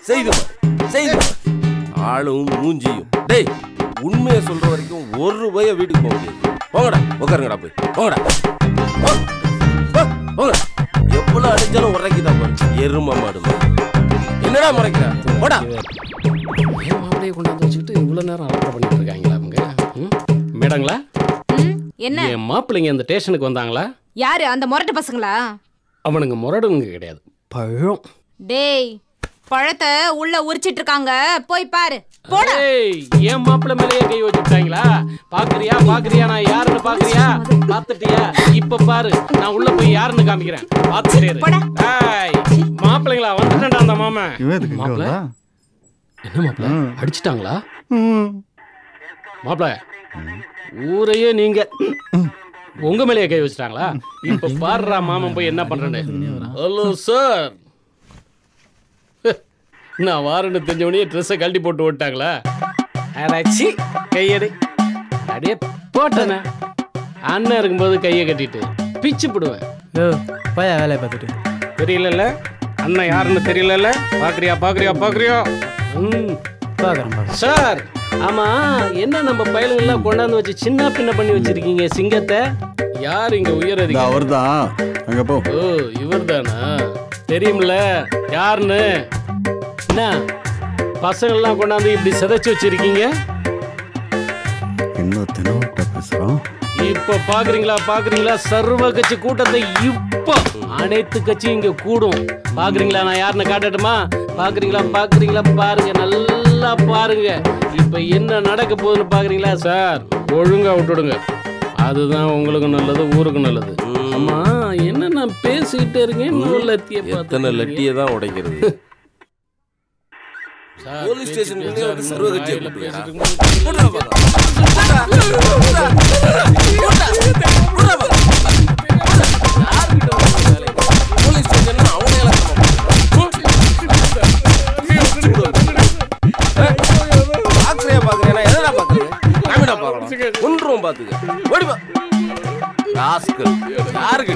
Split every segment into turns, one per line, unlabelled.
செய்து பாரு செய்து பாரு ஆளும் மூஞ்சியும் டேய் உண்மையை சொல்ற வரைக்கும் ஒரு ரூபாய வீட்டுக்கு போக முடியாது போங்கடா உட்காருங்கடா போய் போங்கடா போ. போ, போங்க எவ்வளவு அடிச்சாலும் உரைக்குதான் பாரு எரும மாடு மாதிரி. என்னடா முறைக்கிற போடா
ஏன் மாப்பிளையை கொண்டாந்து வச்சுக்கிட்டு இவ்வளோ நேரம் அலப்பறை பண்ணிட்டு இருக்காங்களா அவங்க ம்? மேடங்களா
ம், என்ன
என் மாப்பிள்ளைங்க அந்த ஸ்டேஷனுக்கு வந்தாங்களா
யாரு அந்த முரட்டு பசங்களா
அவனுங்க முரடுங்க கிடையாது பழம்
டேய் பழத்தை உள்ள உரிச்சிட்டு இருக்காங்க போய் பாரு போடா
ஏய், என் மாப்பிள்ளை மேலேயே கை வச்சுட்டாங்களா பாக்குறியா பாக்குறியா நான் யாருன்னு பாக்குறியா பாத்துட்டியா இப்ப பாரு நான் உள்ள போய் யாருன்னு காமிக்கிறேன் பாத்துட்டே இரு.
போடா.
ஏய், மாப்பிள்ளைங்களா வந்துட்டேன்டா அந்த மாமன்
இவன் எதுக்கு இங்க
மாப்பிள்ளை?
வந்தா?
என்ன மாப்பிள்ள அடிச்சிட்டாங்களா மாப்பிள்ள ஊரையே நீங்க உங்க மேலேயே கை வச்சிட்டாங்களா இப்ப பாருடா மாமன் போய் என்ன பண்றேன்னு ஹலோ சார் நான் வாரன்னு தெரிஞ்சவனே ட்ரெஸ்ஸை கழட்டி போட்டு ஓட்டாங்களா அடாச்சி கையடி அடியே போட்டேனே அண்ணன் இருக்கும்போது கையை கட்டிட்டு பிச்சு போடுவேன்
யோ பையா வேலையை பார்த்துட்டு
தெரியலல்ல அண்ணன் யாருன்னு தெரியலல்ல பாக்குறியா பாக்குறியா பாக்குறியா ம்
பார்க்குறேன் பார்க்குறேன்
சார் ஆமா என்ன நம்ம பயலுங்கெல்லாம் கொண்டாந்து வச்சு சின்ன பின்ன பண்ணி வச்சிருக்கீங்க சிங்கத்தை யார் இங்க உயர்
இந்த
அதிகாரி
அவர்தான் அங்க போ
ஓ இவர்தானா தெரியும்ல யாருன்னு என்ன பசங்கள்லாம் கொண்டாந்து இப்படி சிதைச்சு வச்சிருக்கீங்க
என்ன தெனவட்ட பேசுறான்
இப்ப பாக்குறீங்களா பாக்குறீங்களா சர்வ கட்சி கூட்டத்தை இப்போ அனைத்து கட்சியும் இங்க கூடும் பாக்குறீங்களா நான் யாருன்னு காட்டட்டுமா பாக்குறீங்களா பாக்குறீங்களா பாருங்க நல்லா பாருங்க இப்ப என்ன நடக்க போகுதுன்னு பாக்குறீங்களா சார் ஒழுங்கா விட்டுடுங்க அதுதான் உங்களுக்கு நல்லது ஊருக்கு நல்லது ஆமா என்ன நான் பேசிக்கிட்டே இருக்கேன் இன்னும் லத்திய
எத்தனை லட்டியை தான் உடைக்கிறது போலீஸ் ஸ்டேஷனுக்குள்ளே வந்து சர்வ கட்சியை கூப்பிடுறியாடா? போலீஸ் ஸ்டேஷன் அவனே பாக்குறியா பாக்குறியா என்னடா பாக்குறேன் காமிடா பாக்கலாம் கொன்றுவோம் பாத்துக்க ஓடி பா ராஸ்கல் யாருக்கு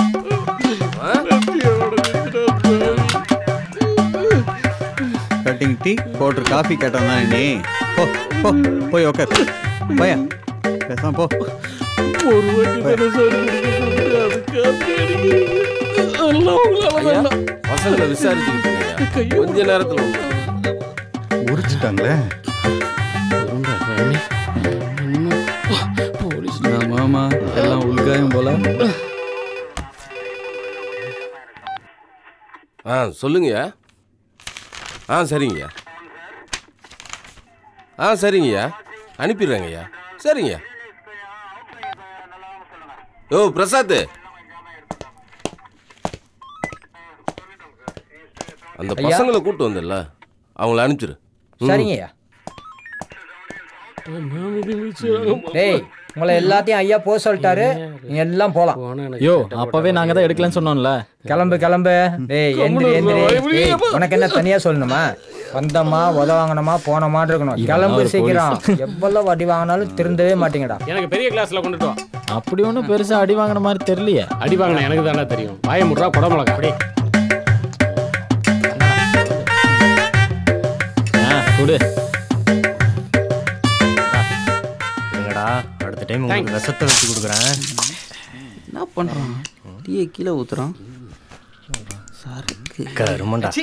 கட்டிங் டீ போட்டு காஃபி கேட்டான் தான் நீ போ போ போய் உக்கார் பையா பேசாம போ
ஒரு வாட்டி தானே சார் குடிக்கிறது, அதுக்கு அப்படி அடிக்கிறீங்க. எல்லாம் உங்களால
ஐயா
வேண்டாம்.
பசங்களை விசாரிச்சுக்கிட்டு இருக்கேன். கொஞ்ச நேரத்துல வந்து
உரிச்சிட்டாங்களே
வருண்டா, சாமி. இன்னும் போலீஸ்
மாமா எல்லாம் உள்காயம் போல
ஆ சொல்லுங்கய்யா ஆ சரிங்கய்யா ஆ சரிங்கய்யா அனுப்பிடுறேங்கய்யா சரிங்கய்யா யோ பிரசாத் அந்த பசங்களை கூட்டு வந்தல அவங்கள அனுப்பிச்சிரு ம்.
சரிங்கய்யா டேய் உங்களை எல்லாத்தையும் ஐயா போக சொல்லிட்டாரு நீங்க எல்லாம் போலாம்
போனா எனக்கு
யோ
கெட்ட
அப்பவே நாங்க தான் எடுக்கலன்னு சொன்னோம்ல
கிளம்பு கிளம்பு டேய் எந்திரி எந்திரி டேய், உனக்கு என்ன தனியா சொல்லணுமா வந்தோமா உத வாங்கினோமா போனோமா இருக்கணும் கிளம்பு சீக்கிரம் எவ்வளவு வட்டி வாங்கினாலும் திருந்தவே மாட்டீங்கடா
எனக்கு பெரிய கிளாஸ்ல கொண்டுட்டு வா
அப்படி ஒன்றும் பெருசா அடி வாங்கின மாதிரி தெரியலையே
அடி வாங்கின எனக்கு தானே தெரியும் வாய முட்றா குடமிளகா அப்படியே
ஆ கொடு
இருங்கடா அடுத்த டைம் உங்களுக்கு விஷத்தை வச்சு கொடுக்குறேன்
என்ன பண்ணுறான் டீயை கீழே ஊற்றுறான் சாருக்கு
கருமண்டா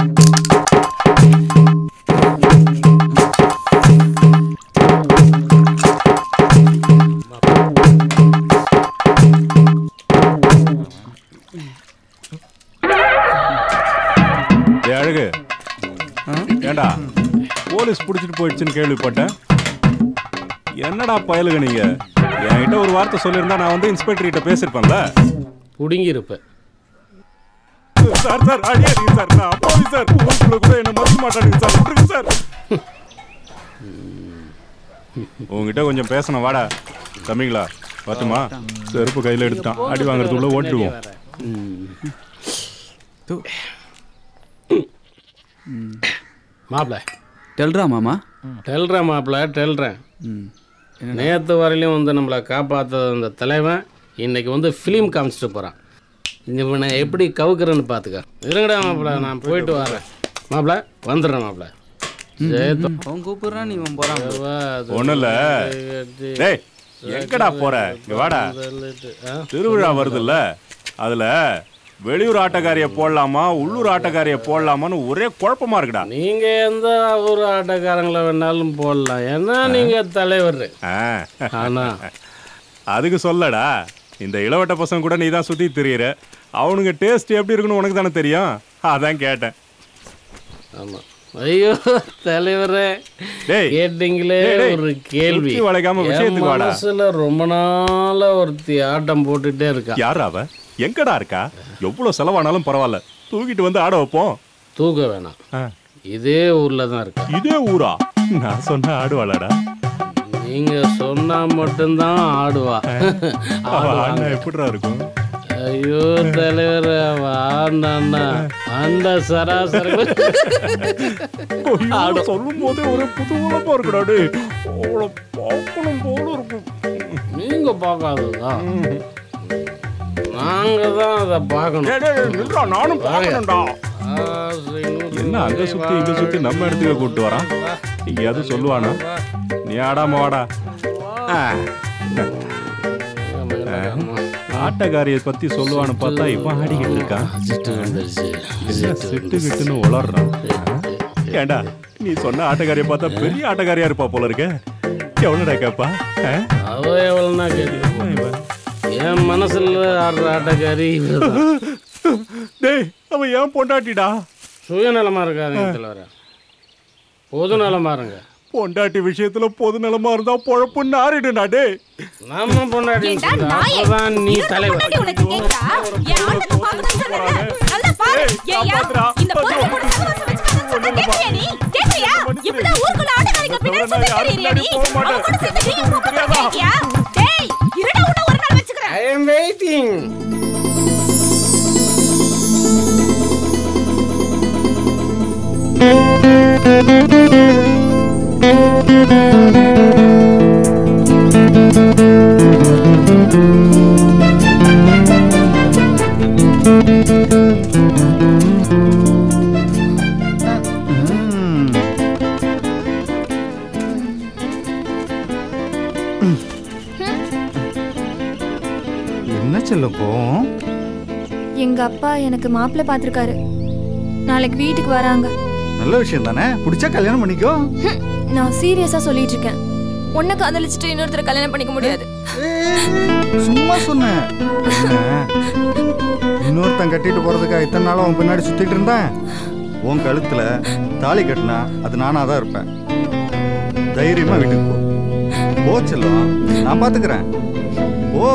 ஏய், அழகு ஏண்டா போலீஸ் பிடிச்சிட்டு போயிடுச்சுன்னு கேள்விப்பட்டேன் என்னடா பயலுங்க நீங்க என்கிட்ட ஒரு வார்த்தை சொல்லியிருந்தா நான் வந்து இன்ஸ்பெக்டர் கிட்ட பேசியிருப்பேன்ல
புடுங்கி இருப்ப
சார் சார் அடியாதீங்க சார் நான் அப்பாவி சார் ஊருக்குள்ள கூட என்ன மறக்க மாட்டானுங்க சார் விட்டுருங்க சார் உங்ககிட்ட கொஞ்சம் பேசணும் வாடா தம்பிங்களா பார்த்துமா செருப்பு கையில் எடுத்துட்டான் அடி வாங்குறதுக்குள்ள ஓட்டுருவோம்
மாப்பிள
டெல்ரா மாமா
டெல்றேன் மாப்பிள டெல்றேன்
ம்
நேற்று வரையிலும் வந்து நம்மளை காப்பாற்ற அந்த தலைவன் இன்னைக்கு வந்து ஃபிலிம் காமிச்சிட்டு போகிறான் இவனை எப்படி கவுக்குறேன்னு பார்த்துக்க இருங்கடா மாப்பிள நான் போயிட்டு வரேன் மாப்பிள வந்துடுறேன் மாப்பிள ஜெயத்தோ
அவன் கூப்பிடுறான் நீ இவன் போறான்
ஒண்ணும் இல்ல டேய் எங்கடா போற இங்க வாடா திருவிழா வருதுல்ல அதுல வெளியூர் ஆட்டக்காரிய போடலாமா உள்ளூர் ஆட்டக்காரிய போடலாமான்னு ஒரே குழப்பமா இருக்குடா
நீங்க எந்த ஒரு ஆட்டக்காரங்கள வேணாலும் போடலாம் ஏன்னா நீங்க தலைவர்
ஆ.
ஆனா
அதுக்கு சொல்லடா இந்த இளவட்ட பசங்க கூட நீ தான் சுத்தி திரியிற அவனுங்க டேஸ்ட் எப்படி இருக்குன்னு உனக்கு தானே தெரியும் அதான் கேட்டேன்
ஆமா ஐயோ தலைவரே
டேய்
கேட்டீங்களே
டேய், டேய்,
ஒரு கேள்வி
சுத்தி வளைக்காம
என்
விஷயத்துக்கு வாடா.
மனசுல ரொம்ப நாளா ஒருத்தி ஆட்டம் போட்டுட்டே இருக்கா
யார் அவ எங்கடா இருக்கா எவ்வளவு செலவானாலும் பரவாயில்ல தூக்கிட்டு வந்து ஆட வைப்போம்
தூக்க வேணாம் இதே ஊர்ல தான் இருக்கு
இதே ஊரா நான் சொன்ன ஆடுவாளடா
நீங்க சொன்னா மட்டும்தான் ஆடுவா
அவ
ஆடுவாங்க.
ஆடினா எப்படிடா இருக்கும்
ஐயோ தலைவர் ஆண்டாண்ணா அந்த சராசரி
சொல்லும் போதே ஒரு புதுவலமா இருக்குடா டேய் அவளை பார்க்கணும் போல இருக்கும்
நீங்க பார்க்காததா நாங்க தான் அதை பார்க்கணும்
டேய், டேய், நில்றா, நானும் பார்க்கணும்டா. என்ன அங்க சுத்தி இங்க சுத்தி நம்ம இடத்துக்கு கூப்பிட்டு வரான் எங்கேயாவது சொல்லுவானா நீ ஆடாம வாடா ஆ. ஆட்டக்காரிய பத்தி சொல்லுவான்னு பார்த்தா இவன் ஆடிக்கிட்டு இருக்கான் என்ன சிட்டு கிட்டுன்னு உளறான் ஏண்டா நீ சொன்ன ஆட்டக்காரிய பார்த்தா பெரிய ஆட்டக்காரியா இருப்பா போல இருக்க எவ்வளோடா கேப்பா ஆ?
அவ எவ்வளோனா கேட்க என் மனசுல ஆடுற ஆட்டக்காரி இவதான்.
டேய் அவன் ஏன் பொண்டாட்டிடா
சுயநலமா இருக்காதுங்க தலைவர பொது நலமா இருங்க
பொண்டாட்டி விஷயத்துல பொது நலமா இருந்தா பொழப்பு நாரிடுடா டேய்
நம்ம பொண்டாட்டி
ஏண்டா நாயே?
அப்பதான் நீ தலைவர்
முன்னாடி உனக்கு கேக்குதா? என் ஆட்டத்தை பார்க்கணும்னு சொன்னேன்ல? நல்லா பாரு. ஏய்யா, இந்த பொருளை கூட சகவாசம் வச்சுக்காதன்னு சொன்னா கேட்கறியா நீ? கேட்கறியா? இப்படிதான் ஊருக்குள்ள ஆட்டக்காரிங்க பின்னாடி சுத்திட்டு திரியிறியா நீ? அவங்க கூட சேர்ந்து நீயும் உன் கூட்டம் கேட்கியா? டேய், இருடா, உன்னை ஒரு நாள் வச்சுக்கிறேன்.
ஐ எம் வெயிட்டிங்
என்ன செல்லம் போவோம்
எங்க அப்பா எனக்கு மாப்பிள்ளை பார்த்துருக்காரு நாளைக்கு வீட்டுக்கு வராங்க
நல்ல விஷயம் தானே பிடிச்சா கல்யாணம் பண்ணிக்கோ
ஹம், நான் சீரியஸா சொல்லிட்டு இருக்கேன் உன்னை காதலிச்சுட்டு இன்னொருத்தரை கல்யாணம் பண்ணிக்க முடியாது
சும்மா சொன்னேன் என்ன? இன்னொருத்தன் கட்டிட்டு போறதுக்கா இத்தனை நாளும் அவன் பின்னாடி சுத்திட்டு இருந்தேன் உன் கழுத்துல தாலி கட்டினா அது நானா தான் இருப்பேன் தைரியமா வீட்டுக்கு போ போ செல்லம் நான் பாத்துக்கிறேன் போ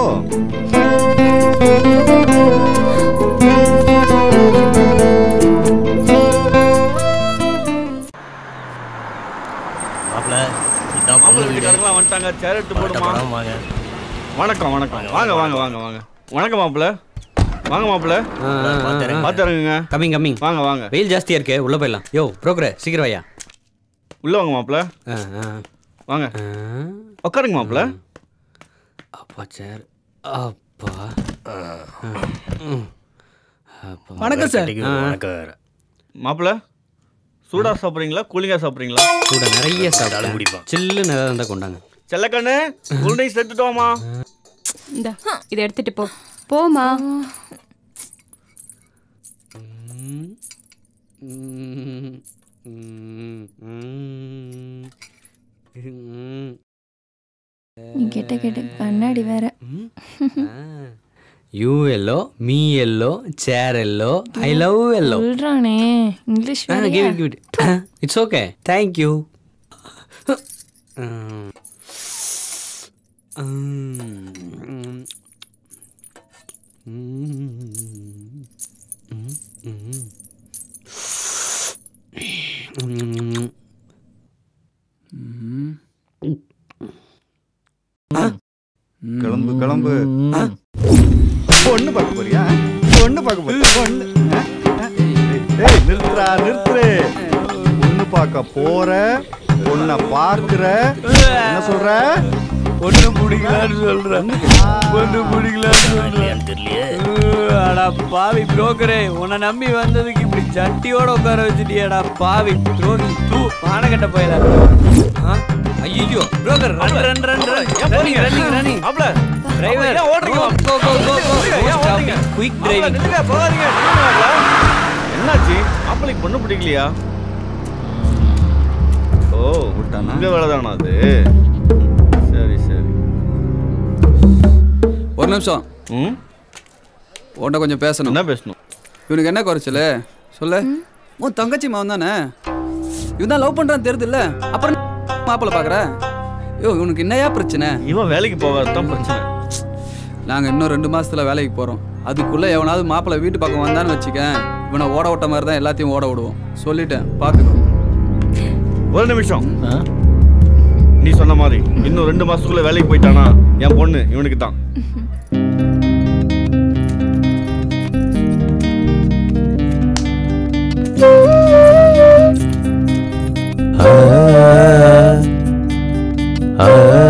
மாப்பிள இதான்
மாப்பிள்ளை வீட்டுக்காரங்களாம் வந்துட்டாங்க சேர் எடுத்து போடுமா
வாங்க
வணக்கம் வணக்கம் வாங்க வாங்க வாங்க வாங்க வணக்கம் மாப்பிள்ள வாங்க மாப்பிள்ள பார்த்து இறங்குங்க
கம்மிங் கம்மிங்
வாங்க வாங்க
வெயில் ஜாஸ்தியா இருக்கு உள்ள போயிடலாம் யோ புரோக்கரே சீக்கிரம் வையா
உள்ள வாங்க மாப்பிள்ள வாங்க உட்காருங்க மாப்பிள்ள
அப்பா சேர் அப்பா ம். அப்பா.
வணக்கம் சார்.
ஆ.
மாப்பிள்ள சூடா சாப்பிட்றீங்களா கூலிங்கா சாப்பிட்றீங்களா
கூட நிறைய சாப்பிட்டேன் சில்லுன்னு ஏதாவது இருந்தா கொண்டாங்க
செல்லக்கண்ணு கூல் ட்ரிங்க்ஸ் எடுத்துட்டு வாமா
இந்த இதை எடுத்துட்டு போ போமா
ம். ம். ம். ம்.
நீ கேட்ட கேட்ட கண்ணாடி வேற
you yellow me yellow chair yellow I love yellow
சொல்றானே English
give it give it it's okay thank you
கிளம்பு கிளம்பு பொண்ணு பார்க்க போறியா பொண்ணு பார்க்க போறியா பொண்ணு ஆ? ஆ? ஏய் நிறுத்துறா நிறுத்துரு பொண்ணு பார்க்க போற பொண்ணை பார்க்கிற என்ன சொல்ற
ஒண்ணு பிடிக்கலான்னு சொல்றேன் ஒண்ணு பிடிக்கலான்னு சொல்றேன் அடா பாவி புரோக்கரே உன்னை நம்பி வந்ததுக்கு இப்படி சட்டியோட உட்கார வச்சுட்டியாடா பாவி துரோகி தூ பானகட்ட போயில ஐயோ broker run run run run running running running
மாப்ள
டிரைவர்
ஏன் ஓடுறீங்க?
கோ கோ கோ கோ
ஏன் ஓடுறீங்க?
குயிக்
மாப்ள,
டிரைவிங்
நில்லுங்க, போகாதீங்க, நில்லுங்க, மாப்ள. என்னாச்சு மாப்பிளைக்கு பொண்ணு பிடிக்கலையா ஓ உங்க வேலைதானா அது சரி சரி
ஒரு நிமிஷம்
ம்
உன்கிட்ட கொஞ்சம் பேசணும்
என்ன பேசணும்
இவனுக்கு என்ன குறைச்சல சொல்லு உன் தங்கச்சி மாவன் தானே இவன் தான் லவ் பண்றான்னு தெரியுதுல்ல அப்புறம் மாப்பிள்ள பாக்குற ஐயோ இவனுக்கு என்னையா பிரச்சனை
இவன் வேலைக்கு போகாது தான் பிரச்சனை
நாங்க இன்னும் ரெண்டு மாசத்துல வேலைக்கு போறோம் அதுக்குள்ள எவனாவது மாப்பிள்ளை வீட்டு பக்கம் வந்தான்னு வச்சுக்க இவனை ஓட விட்ட மாதிரி தான் எல்லாத்தையும் ஓட விடுவோம் சொல்லிட்டேன் பாத்துக்கோ
ஒரு நிமிஷம் நீ சொன்ன மாதிரி இன்னும் ரெண்டு மாசத்துக்குள்ள வேலைக்கு போயிட்டானா என் பொண்ணு இவனுக்கு தான்
ஆ